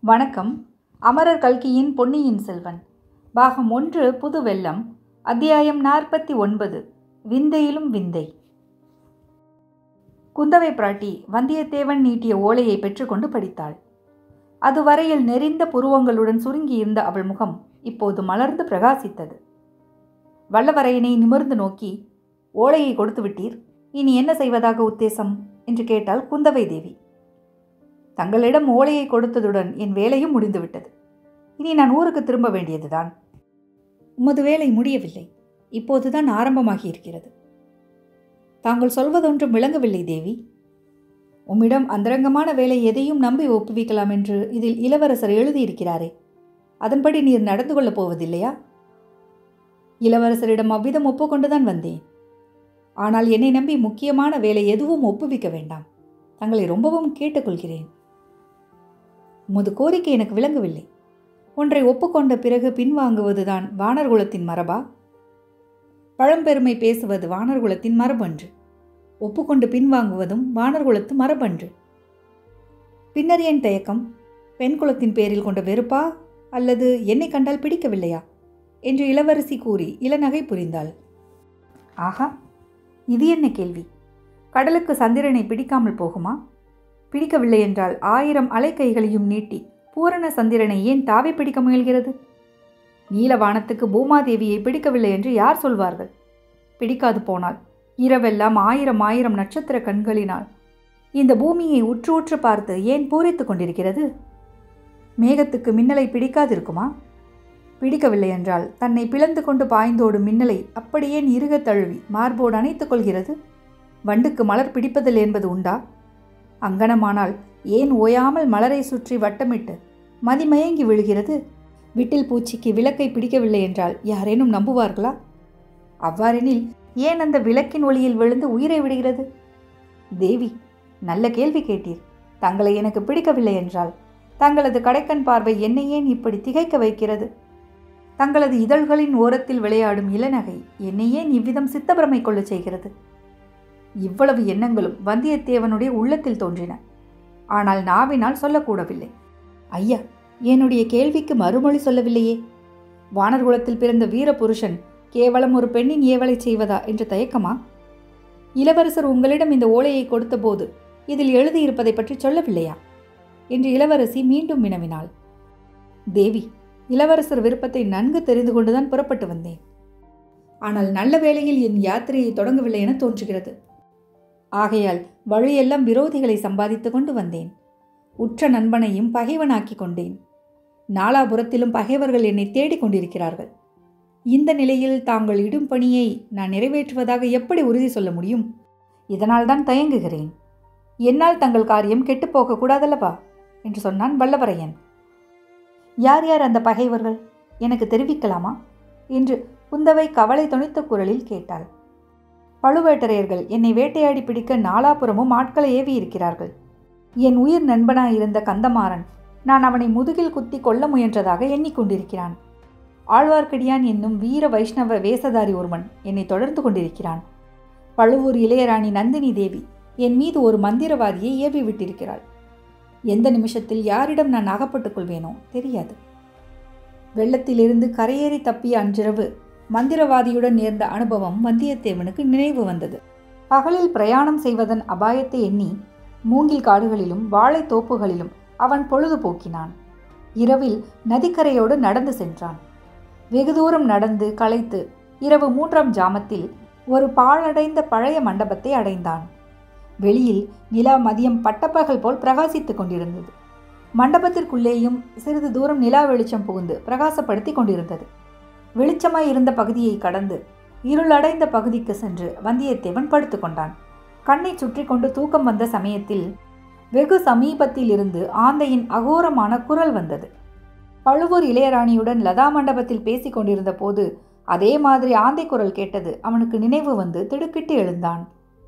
வணக்கம் அமரர் கல்கியின் பொன்னியின் செல்வன் பாகம் ஒன்று புது வெள்ளம் அத்தியாயம் நாற்பத்தி ஒன்பது விந்தையிலும் விந்தை குந்தவை பிராட்டி வந்தியத்தேவன் நீட்டிய ஓலையை பெற்றுக்கொண்டு படித்தாள் அதுவரையில் நெறிந்த புருவங்களுடன் சுருங்கியிருந்த அவள் முகம் இப்போது மலர்ந்து பிரகாசித்தது வல்லவரையனை நிமிர்ந்து நோக்கி ஓலையை கொடுத்து விட்டீர் இனி என்ன செய்வதாக உத்தேசம் என்று கேட்டாள் குந்தவை தேவி தங்களிடம் ஓலையை கொடுத்ததுடன் என் வேலையும் முடிந்துவிட்டது இனி நான் ஊருக்கு திரும்ப வேண்டியதுதான் உமது வேலை முடியவில்லை இப்போதுதான் ஆரம்பமாகி இருக்கிறது தாங்கள் சொல்வதொன்றும் விளங்கவில்லை தேவி உம்மிடம் அந்தரங்கமான வேலை எதையும் நம்பி ஒப்புவிக்கலாம் என்று இதில் இளவரசர் எழுதியிருக்கிறாரே அதன்படி நீர் நடந்து கொள்ளப் போவதில்லையா இளவரசரிடம் அவ்விதம் ஒப்புக்கொண்டுதான் வந்தேன் ஆனால் என்னை நம்பி முக்கியமான வேலை எதுவும் ஒப்புவிக்க வேண்டாம் தங்களை ரொம்பவும் கேட்டுக்கொள்கிறேன் உமது கோரிக்கை எனக்கு விளங்கவில்லை ஒன்றை ஒப்புக்கொண்ட பிறகு பின்வாங்குவதுதான் வானர்குலத்தின் மரபா பழம்பெருமை பேசுவது வானர்குலத்தின் மரபன்று ஒப்புக்கொண்டு பின்வாங்குவதும் வானர்குலத்து மரபன்று பின்னர் ஏன் தயக்கம் பெண் குலத்தின் பேரில் கொண்ட வெறுப்பா அல்லது என்னை கண்டால் பிடிக்கவில்லையா என்று இளவரசி கூறி இளநகை புரிந்தாள் ஆஹா இது என்ன கேள்வி கடலுக்கு சந்திரனை பிடிக்காமல் போகுமா பிடிக்கவில்லை என்றால் ஆயிரம் அலைக்கைகளையும் நீட்டி பூரண சந்திரனை ஏன் தாவி பிடிக்க முயல்கிறது நீலவானத்துக்கு பூமாதேவியை பிடிக்கவில்லை என்று யார் சொல்வார்கள் பிடிக்காது போனால் இரவெல்லாம் ஆயிரம் ஆயிரம் நட்சத்திர கண்களினால் இந்த பூமியை உற்று உற்று பார்த்து ஏன் பூரித்து கொண்டிருக்கிறது மேகத்துக்கு மின்னலை பிடிக்காதிருக்குமா பிடிக்கவில்லை என்றால் தன்னை பிளந்து கொண்டு பாய்ந்தோடும் மின்னலை அப்படியே இறுகத் தழுவி மார்போடு அணைத்துக் கொள்கிறது வண்டுக்கு மலர் பிடிப்பதில் என்பது உண்டா அங்கனமானால் ஏன் ஓயாமல் மலரை சுற்றி வட்டமிட்டு மதிமயங்கி விழுகிறது விட்டில் பூச்சிக்கு விளக்கை பிடிக்கவில்லை என்றால் யாரேனும் நம்புவார்களா அவ்வாறெனில் ஏன் அந்த விளக்கின் ஒளியில் விழுந்து உயிரை விடுகிறது தேவி நல்ல கேள்வி கேட்டீர் தங்களை எனக்கு பிடிக்கவில்லை என்றால் தங்களது கடைக்கண் பார்வை என்னை ஏன் இப்படி திகைக்க வைக்கிறது தங்களது இதழ்களின் ஓரத்தில் விளையாடும் இளநகை என்னை ஏன் இவ்விதம் சித்தபிரமை கொள்ளச் செய்கிறது இவ்வளவு எண்ணங்களும் வந்தியத்தேவனுடைய உள்ளத்தில் தோன்றின ஆனால் நாவினால் சொல்லக்கூடவில்லை ஐயா என்னுடைய கேள்விக்கு மறுமொழி சொல்லவில்லையே வானர்குலத்தில் பிறந்த வீரபுருஷன் கேவலம் ஒரு பெண்ணின் ஏவலை செய்வதா என்று தயக்கமா இளவரசர் உங்களிடம் இந்த ஓலையை கொடுத்தபோது இதில் எழுதியிருப்பதை பற்றி சொல்லவில்லையா என்று இளவரசி மீண்டும் வினவினாள் தேவி இளவரசர் விருப்பத்தை நன்கு தெரிந்து கொண்டுதான் புறப்பட்டு வந்தேன் ஆனால் நல்ல வேளையில் என் யாத்திரையை தொடங்கவில்லை என தோன்றுகிறது ஆகையால் வழியெல்லாம் விரோதிகளை சம்பாதித்து கொண்டு வந்தேன் உற்ற நண்பனையும் பகைவனாக்கி கொண்டேன் நாலாபுரத்திலும் பகைவர்கள் என்னை தேடிக் கொண்டிருக்கிறார்கள் இந்த நிலையில் தாங்கள் இடும் பணியை நான் நிறைவேற்றுவதாக எப்படி உறுதி சொல்ல முடியும் இதனால்தான் தயங்குகிறேன் என்னால் தங்கள் காரியம் கெட்டுப்போக கூடாதல்லவா என்று சொன்னான் வல்லவரையன் யார் யார் அந்த பகைவர்கள் எனக்கு தெரிவிக்கலாமா என்று குந்தவை கவலை துணித்த குரலில் கேட்டாள் பழுவேட்டரையர்கள் என்னை வேட்டையாடி பிடிக்க நாலாபுரமும் ஆட்களை ஏவி இருக்கிறார்கள் என் உயிர் நண்பனாயிருந்த கந்தமாறன் நான் அவனை முதுகில் குத்தி கொல்ல முயன்றதாக எண்ணிக்கொண்டிருக்கிறான் ஆழ்வார்க்கடியான் என்னும் வீர வைஷ்ணவ வேசதாரி ஒருவன் என்னை தொடர்ந்து கொண்டிருக்கிறான் பழுவூர் இளையராணி நந்தினி தேவி என் மீது ஒரு மந்திரவாதியை ஏவி விட்டிருக்கிறாள் எந்த நிமிஷத்தில் யாரிடம் நான் அகப்பட்டுக் கொள்வேனோ தெரியாது வெள்ளத்திலிருந்து கரையேறி தப்பிய அன்றிரவு மந்திரவாதியுடன் நேர்ந்த அனுபவம் வந்தியத்தேவனுக்கு நினைவு வந்தது பகலில் பிரயாணம் செய்வதன் அபாயத்தை எண்ணி மூங்கில் காடுகளிலும் வாழைத்தோப்புகளிலும் அவன் பொழுது போக்கினான் இரவில் நதிக்கரையோடு நடந்து சென்றான் வெகு தூரம் நடந்து களைத்து இரவு மூன்றாம் ஜாமத்தில் ஒரு பாழடைந்த பழைய மண்டபத்தை அடைந்தான் வெளியில் நிலா மதியம் பட்டப்பகல் போல் பிரகாசித்துக் கொண்டிருந்தது மண்டபத்திற்குள்ளேயும் சிறிது தூரம் நிலா வெளிச்சம் புகுந்து பிரகாசப்படுத்தி கொண்டிருந்தது வெளிச்சமாய் இருந்த பகுதியை கடந்து இருளடைந்த பகுதிக்கு சென்று வந்தியத்தேவன் படுத்துக்கொண்டான் கண்ணை சுற்றி கொண்டு தூக்கம் வந்த சமயத்தில் வெகு சமீபத்தில் இருந்து ஆந்தையின் அகோரமான குரல் வந்தது பழுவூர் இளையராணியுடன் லதா மண்டபத்தில் பேசிக் கொண்டிருந்த போது அதே மாதிரி ஆந்தை குரல் கேட்டது அவனுக்கு நினைவு வந்து திடுக்கிட்டு எழுந்தான்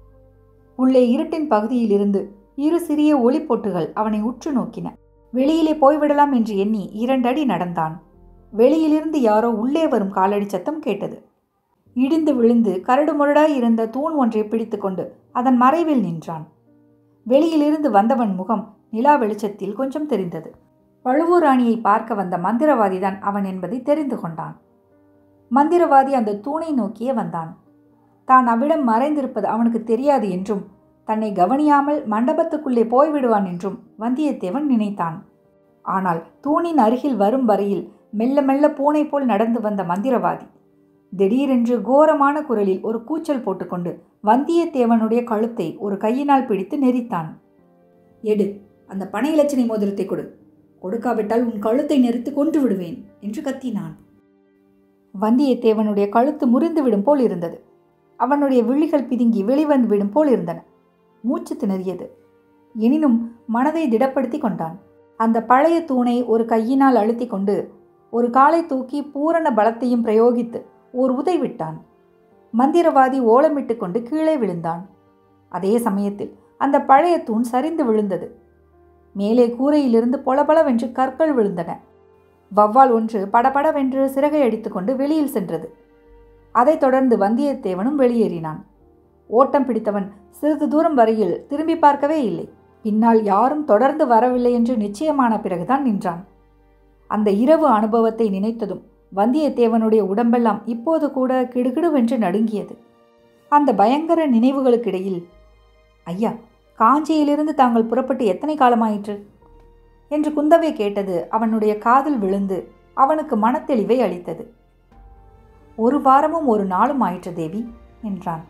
உள்ளே இருட்டின் பகுதியிலிருந்து இரு சிறிய ஒளிப்பொட்டுகள் அவனை உற்று நோக்கின வெளியிலே போய்விடலாம் என்று எண்ணி இரண்டடி நடந்தான் வெளியிலிருந்து யாரோ உள்ளே வரும் காலடி சத்தம் கேட்டது இடிந்து விழுந்து கரடுமுரடாய் இருந்த தூண் ஒன்றை பிடித்துக்கொண்டு அதன் மறைவில் நின்றான் வெளியிலிருந்து வந்தவன் முகம் நிலா வெளிச்சத்தில் கொஞ்சம் தெரிந்தது பழுவூர் ராணியை பார்க்க வந்த மந்திரவாதிதான் அவன் என்பதை தெரிந்து கொண்டான் மந்திரவாதி அந்த தூணை நோக்கியே வந்தான் தான் அவ்விடம் மறைந்திருப்பது அவனுக்கு தெரியாது என்றும் தன்னை கவனியாமல் மண்டபத்துக்குள்ளே போய்விடுவான் என்றும் வந்தியத்தேவன் நினைத்தான் ஆனால் தூணின் அருகில் வரும் வரையில் மெல்ல மெல்ல பூனை போல் நடந்து வந்த மந்திரவாதி திடீரென்று கோரமான குரலில் ஒரு கூச்சல் போட்டுக்கொண்டு வந்தியத்தேவனுடைய கழுத்தை ஒரு கையினால் பிடித்து நெரித்தான் எடு அந்த பனை இலச்சினை மோதிரத்தை கொடு கொடுக்காவிட்டால் உன் கழுத்தை நெரித்து கொன்று விடுவேன் என்று கத்தினான் வந்தியத்தேவனுடைய கழுத்து முறிந்து விடும் போல் இருந்தது அவனுடைய விழிகள் பிதுங்கி வெளிவந்து விடும் போல் இருந்தன மூச்சு திணறியது எனினும் மனதை திடப்படுத்தி கொண்டான் அந்த பழைய தூணை ஒரு கையினால் அழுத்தி கொண்டு ஒரு காலை தூக்கி பூரண பலத்தையும் பிரயோகித்து ஒரு உதை விட்டான் மந்திரவாதி ஓலமிட்டு கொண்டு கீழே விழுந்தான் அதே சமயத்தில் அந்த பழைய தூண் சரிந்து விழுந்தது மேலே கூரையிலிருந்து பொலபளவென்று கற்கள் விழுந்தன வவ்வால் ஒன்று படபடவென்று சிறகை அடித்துக்கொண்டு வெளியில் சென்றது அதைத் தொடர்ந்து வந்தியத்தேவனும் வெளியேறினான் ஓட்டம் பிடித்தவன் சிறிது தூரம் வரையில் திரும்பி பார்க்கவே இல்லை பின்னால் யாரும் தொடர்ந்து வரவில்லை என்று நிச்சயமான பிறகுதான் நின்றான் அந்த இரவு அனுபவத்தை நினைத்ததும் வந்தியத்தேவனுடைய உடம்பெல்லாம் இப்போது கூட கிடுகிடுவென்று நடுங்கியது அந்த பயங்கர நினைவுகளுக்கிடையில் ஐயா காஞ்சியிலிருந்து தாங்கள் புறப்பட்டு எத்தனை காலமாயிற்று என்று குந்தவை கேட்டது அவனுடைய காதில் விழுந்து அவனுக்கு மனத்தெளிவை அளித்தது ஒரு வாரமும் ஒரு நாளும் ஆயிற்று தேவி என்றான்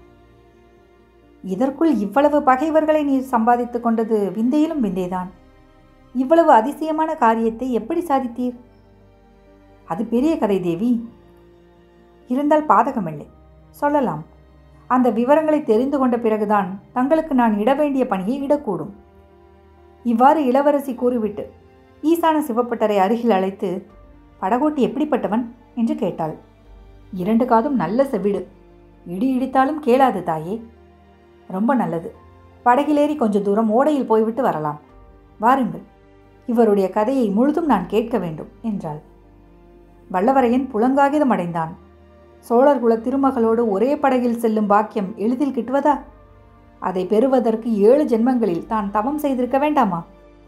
இதற்குள் இவ்வளவு பகைவர்களை நீர் சம்பாதித்துக் கொண்டது விந்தையிலும் விந்தைதான் இவ்வளவு அதிசயமான காரியத்தை எப்படி சாதித்தீர் அது பெரிய கதை தேவி இருந்தால் பாதகமில்லை சொல்லலாம் அந்த விவரங்களை தெரிந்து கொண்ட பிறகுதான் தங்களுக்கு நான் இட வேண்டிய பணியை இடக்கூடும் இவ்வாறு இளவரசி கூறிவிட்டு ஈசான சிவப்பட்டரை அருகில் அழைத்து படகோட்டி எப்படிப்பட்டவன் என்று கேட்டாள் இரண்டு காதும் நல்ல செவிடு இடி இடித்தாலும் கேளாது தாயே ரொம்ப நல்லது படகிலேறி கொஞ்ச தூரம் ஓடையில் போய்விட்டு வரலாம் வாருங்கள் இவருடைய கதையை முழுதும் நான் கேட்க வேண்டும் என்றாள் வல்லவரையன் புலங்காகிதம் அடைந்தான் சோழர் குல திருமகளோடு ஒரே படகில் செல்லும் பாக்கியம் எளிதில் கிட்டுவதா அதை பெறுவதற்கு ஏழு ஜென்மங்களில் தான் தவம் செய்திருக்க வேண்டாமா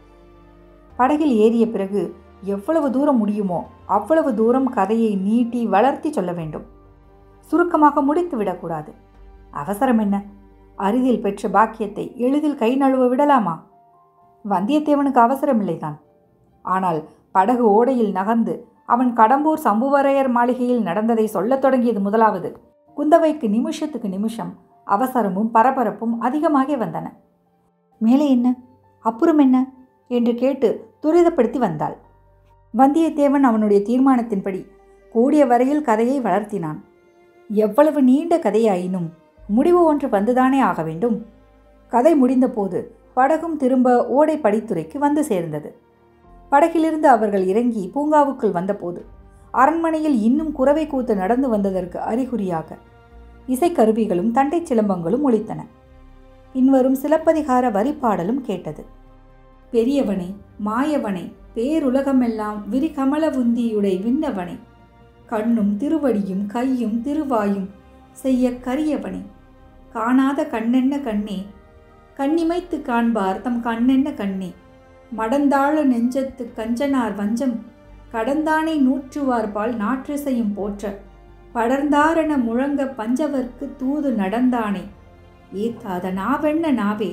படகில் ஏறிய பிறகு எவ்வளவு தூரம் முடியுமோ அவ்வளவு தூரம் கதையை நீட்டி வளர்த்தி சொல்ல வேண்டும் சுருக்கமாக முடித்து விடக்கூடாது அவசரம் என்ன அரிதில் பெற்ற பாக்கியத்தை எளிதில் கை நழுவ விடலாமா வந்தியத்தேவனுக்கு அவசரமில்லைதான் ஆனால் படகு ஓடையில் நகர்ந்து அவன் கடம்பூர் சம்புவரையர் மாளிகையில் நடந்ததை சொல்லத் தொடங்கியது முதலாவது குந்தவைக்கு நிமிஷத்துக்கு நிமிஷம் அவசரமும் பரபரப்பும் அதிகமாகி வந்தன மேலே என்ன அப்புறம் என்ன என்று கேட்டு துரிதப்படுத்தி வந்தாள் வந்தியத்தேவன் அவனுடைய தீர்மானத்தின்படி கூடிய வரையில் கதையை வளர்த்தினான் எவ்வளவு நீண்ட கதையாயினும் முடிவு ஒன்று வந்துதானே ஆக வேண்டும் கதை முடிந்தபோது படகும் திரும்ப ஓடை படித்துறைக்கு வந்து சேர்ந்தது படகிலிருந்து அவர்கள் இறங்கி பூங்காவுக்குள் வந்தபோது அரண்மனையில் இன்னும் குறவை கூத்து நடந்து வந்ததற்கு அறிகுறியாக இசைக்கருவிகளும் தண்டை சிலம்பங்களும் ஒலித்தன பின்வரும் சிலப்பதிகார வரிப்பாடலும் கேட்டது பெரியவனை மாயவனை பேருலகமெல்லாம் விரிகமலவுந்தியுடை விண்ணவனை கண்ணும் திருவடியும் கையும் திருவாயும் செய்ய கரியவனே காணாத கண்ணென்ன கண்ணே கண்ணிமைத்து காண்பார் தம் கண்ணென்ன கண்ணே மடந்தாழ நெஞ்சத்து கஞ்சனார் வஞ்சம் கடந்தானை நூற்றுவார்பால் நாற்றிசையும் போற்ற படர்ந்தாரென முழங்க பஞ்சவர்க்கு தூது நடந்தானே ஏத்தாத நாவென்ன நாவே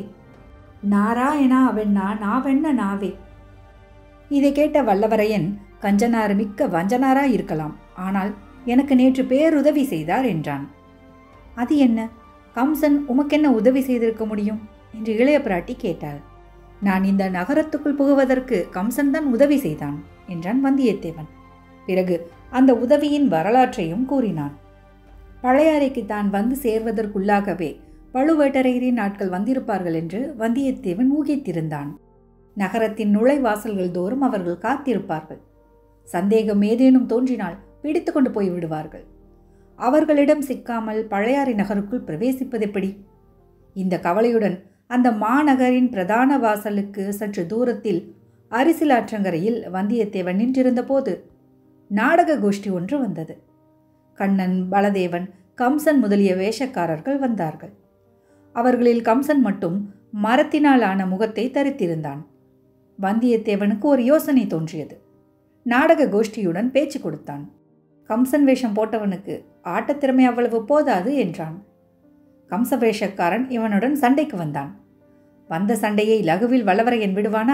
நாராயணா அவெண்ணா நாவென்ன நாவே இதை கேட்ட வல்லவரையன் கஞ்சனார் மிக்க வஞ்சனாரா இருக்கலாம் ஆனால் எனக்கு நேற்று பேருதவி செய்தார் என்றான் அது என்ன கம்சன் உமக்கென்ன உதவி செய்திருக்க முடியும் என்று இளைய பிராட்டி கேட்டாள் நான் இந்த நகரத்துக்குள் புகுவதற்கு கம்சன் தான் உதவி செய்தான் என்றான் வந்தியத்தேவன் பிறகு அந்த உதவியின் வரலாற்றையும் கூறினான் பழையாறைக்கு தான் வந்து சேர்வதற்குள்ளாகவே பழுவேட்டரையரின் ஆட்கள் வந்திருப்பார்கள் என்று வந்தியத்தேவன் ஊகித்திருந்தான் நகரத்தின் நுழைவாசல்கள் தோறும் அவர்கள் காத்திருப்பார்கள் சந்தேகம் ஏதேனும் தோன்றினால் பிடித்து கொண்டு போய் விடுவார்கள் அவர்களிடம் சிக்காமல் பழையாறை நகருக்குள் பிரவேசிப்பதெப்படி இந்த கவலையுடன் அந்த மாநகரின் பிரதான வாசலுக்கு சற்று தூரத்தில் அரிசிலாற்றங்கரையில் வந்தியத்தேவன் நின்றிருந்த போது நாடக கோஷ்டி ஒன்று வந்தது கண்ணன் பலதேவன் கம்சன் முதலிய வேஷக்காரர்கள் வந்தார்கள் அவர்களில் கம்சன் மட்டும் மரத்தினால் ஆன முகத்தை தரித்திருந்தான் வந்தியத்தேவனுக்கு ஒரு யோசனை தோன்றியது நாடக கோஷ்டியுடன் பேச்சு கொடுத்தான் கம்சன் வேஷம் போட்டவனுக்கு ஆட்டத்திறமை அவ்வளவு போதாது என்றான் கம்ச வேஷக்காரன் இவனுடன் சண்டைக்கு வந்தான் வந்த சண்டையை லகுவில் வல்லவரையன் விடுவானா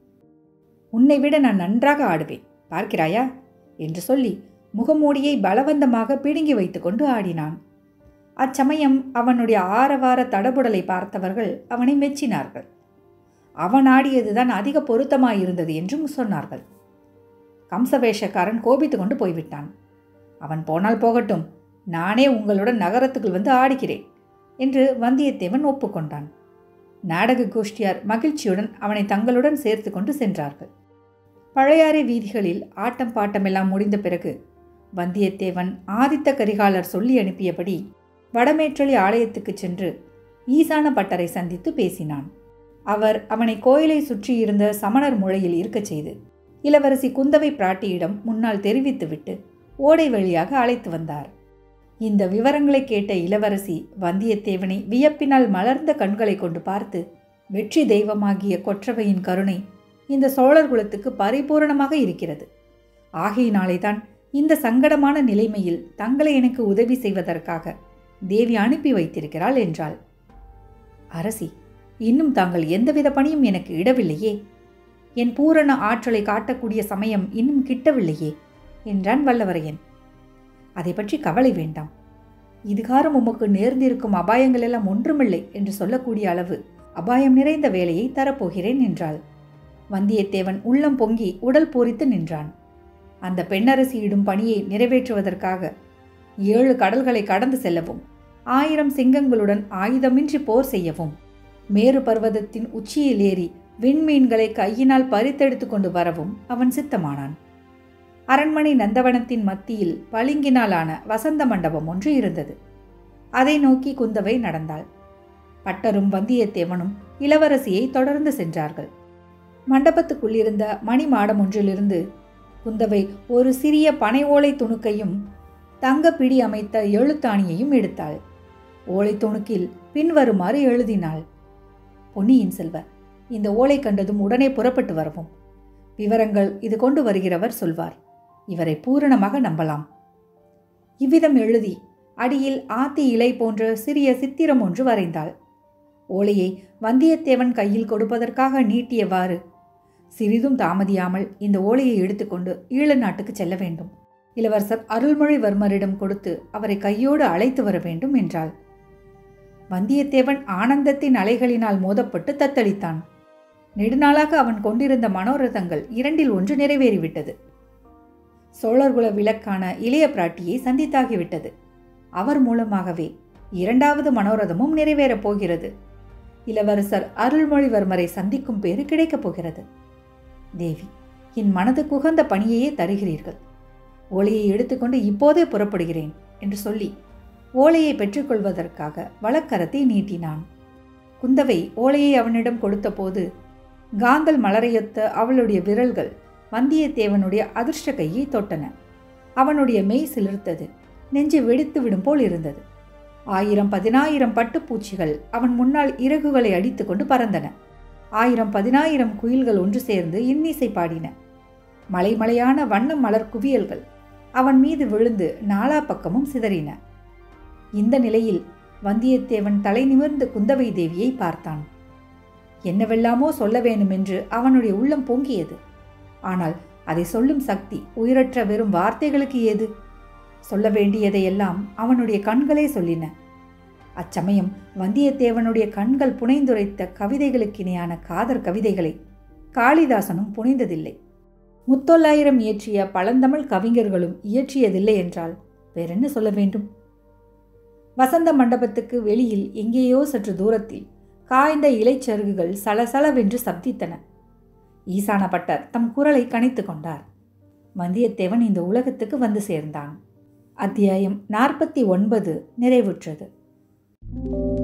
உன்னை விட நான் நன்றாக ஆடுவேன் பார்க்கிறாயா என்று சொல்லி முகமூடியை பலவந்தமாக பிடுங்கி வைத்துக்கொண்டு ஆடினான் அச்சமயம் அவனுடைய ஆரவார தடபுடலை பார்த்தவர்கள் அவனை மெச்சினார்கள் அவன் ஆடியதுதான் அதிக பொருத்தமாயிருந்தது என்றும் சொன்னார்கள் கம்சவேஷக்காரன் கோபித்து கொண்டு போய்விட்டான் அவன் போனால் போகட்டும் நானே உங்களுடன் நகரத்துக்குள் வந்து ஆடுகிறேன் என்று வந்தியத்தேவன் ஒப்புக்கொண்டான் நாடக கோஷ்டியார் மகிழ்ச்சியுடன் அவனை தங்களுடன் சேர்த்து கொண்டு சென்றார்கள் பழையாறை வீதிகளில் ஆட்டம் பாட்டமெல்லாம் முடிந்த பிறகு வந்தியத்தேவன் ஆதித்த கரிகாலர் சொல்லி அனுப்பியபடி வடமேற்றளி ஆலயத்துக்கு சென்று ஈசான பட்டரை சந்தித்து பேசினான் அவர் அவனை கோயிலை சுற்றியிருந்த சமணர் முளையில் இருக்கச் செய்து இளவரசி குந்தவை பிராட்டியிடம் முன்னால் தெரிவித்துவிட்டு ஓடை வழியாக அழைத்து வந்தார் இந்த விவரங்களை கேட்ட இளவரசி வந்தியத்தேவனை வியப்பினால் மலர்ந்த கண்களை கொண்டு பார்த்து வெற்றி தெய்வமாகிய கொற்றவையின் கருணை இந்த சோழர் குலத்துக்கு பரிபூரணமாக இருக்கிறது ஆகையினாலே தான் இந்த சங்கடமான நிலைமையில் தங்களை எனக்கு உதவி செய்வதற்காக தேவி அனுப்பி வைத்திருக்கிறாள் என்றாள் அரசி இன்னும் தாங்கள் எந்தவித பணியும் எனக்கு இடவில்லையே என் பூரண ஆற்றலை காட்டக்கூடிய சமயம் இன்னும் கிட்டவில்லையே என்றான் வல்லவரையன் அதை பற்றி கவலை வேண்டாம் இதுகாரம் உமக்கு நேர்ந்திருக்கும் அபாயங்கள் எல்லாம் ஒன்றுமில்லை என்று சொல்லக்கூடிய அளவு அபாயம் நிறைந்த வேலையை தரப்போகிறேன் என்றாள் வந்தியத்தேவன் உள்ளம் பொங்கி உடல் பூரித்து நின்றான் அந்த பெண்ணரசியிடும் பணியை நிறைவேற்றுவதற்காக ஏழு கடல்களை கடந்து செல்லவும் ஆயிரம் சிங்கங்களுடன் ஆயுதமின்றி போர் செய்யவும் மேரு பர்வதத்தின் உச்சியில் ஏறி விண்மீன்களை கையினால் பறித்தெடுத்து கொண்டு வரவும் அவன் சித்தமானான் அரண்மனை நந்தவனத்தின் மத்தியில் பளிங்கினாலான வசந்த மண்டபம் ஒன்று இருந்தது அதை நோக்கி குந்தவை நடந்தாள் பட்டரும் வந்தியத்தேவனும் இளவரசியை தொடர்ந்து சென்றார்கள் மண்டபத்துக்குள்ளிருந்த மணி மாடம் ஒன்றிலிருந்து குந்தவை ஒரு சிறிய பனை ஓலை துணுக்கையும் தங்க பிடி அமைத்த எழுத்தாணியையும் எடுத்தாள் ஓலை துணுக்கில் பின்வருமாறு எழுதினாள் பொன்னியின் செல்வ இந்த ஓலை கண்டதும் உடனே புறப்பட்டு வரவும் விவரங்கள் இது கொண்டு வருகிறவர் சொல்வார் இவரை பூரணமாக நம்பலாம் இவ்விதம் எழுதி அடியில் ஆத்தி இலை போன்ற சிறிய சித்திரம் ஒன்று வரைந்தாள் ஓலையை வந்தியத்தேவன் கையில் கொடுப்பதற்காக நீட்டியவாறு சிறிதும் தாமதியாமல் இந்த ஓலையை எடுத்துக்கொண்டு ஈழ நாட்டுக்கு செல்ல வேண்டும் இளவரசர் அருள்மொழிவர்மரிடம் கொடுத்து அவரை கையோடு அழைத்து வர வேண்டும் என்றாள் வந்தியத்தேவன் ஆனந்தத்தின் அலைகளினால் மோதப்பட்டு தத்தளித்தான் நெடுநாளாக அவன் கொண்டிருந்த மனோரதங்கள் இரண்டில் ஒன்று நிறைவேறிவிட்டது சோழர்குல விளக்கான இளைய பிராட்டியை சந்தித்தாகிவிட்டது அவர் மூலமாகவே இரண்டாவது மனோரதமும் நிறைவேறப் போகிறது இளவரசர் அருள்மொழிவர்மரை சந்திக்கும் பேறு கிடைக்கப் போகிறது தேவி என் மனது குகந்த பணியையே தருகிறீர்கள் ஓலையை எடுத்துக்கொண்டு இப்போதே புறப்படுகிறேன் என்று சொல்லி ஓலையை பெற்றுக்கொள்வதற்காக வழக்கரத்தை நீட்டினான் குந்தவை ஓலையை அவனிடம் கொடுத்தபோது காந்தல் மலரையொத்த அவளுடைய விரல்கள் வந்தியத்தேவனுடைய அதிர்ஷ்ட கையை தொட்டன அவனுடைய மெய் சிலிர்த்தது நெஞ்சு வெடித்து விடும் போல் இருந்தது ஆயிரம் பதினாயிரம் பட்டுப்பூச்சிகள் அவன் முன்னால் இறகுகளை அடித்துக்கொண்டு பறந்தன ஆயிரம் பதினாயிரம் குயில்கள் ஒன்று சேர்ந்து இன்னிசை பாடின மலைமலையான வண்ண மலர் குவியல்கள் அவன் மீது விழுந்து நாலா பக்கமும் சிதறின இந்த நிலையில் வந்தியத்தேவன் தலை நிமிர்ந்து குந்தவை தேவியை பார்த்தான் என்னவெல்லாமோ சொல்ல வேண்டுமென்று அவனுடைய உள்ளம் பொங்கியது ஆனால் அதை சொல்லும் சக்தி உயிரற்ற வெறும் வார்த்தைகளுக்கு ஏது சொல்ல வேண்டியதையெல்லாம் அவனுடைய கண்களே சொல்லின அச்சமயம் வந்தியத்தேவனுடைய கண்கள் புனைந்துரைத்த கவிதைகளுக்கு இணையான காதர் கவிதைகளை காளிதாசனும் புனைந்ததில்லை முத்தொள்ளாயிரம் இயற்றிய பழந்தமிழ் கவிஞர்களும் இயற்றியதில்லை என்றால் வேறென்ன சொல்ல வேண்டும் வசந்த மண்டபத்துக்கு வெளியில் எங்கேயோ சற்று தூரத்தில் காய்ந்த இலைச்சருகுகள் சலசலவென்று சப்தித்தன ஈசான பட்டர் தம் குரலை கணித்து கொண்டார் வந்தியத்தேவன் இந்த உலகத்துக்கு வந்து சேர்ந்தான் அத்தியாயம் நாற்பத்தி ஒன்பது நிறைவுற்றது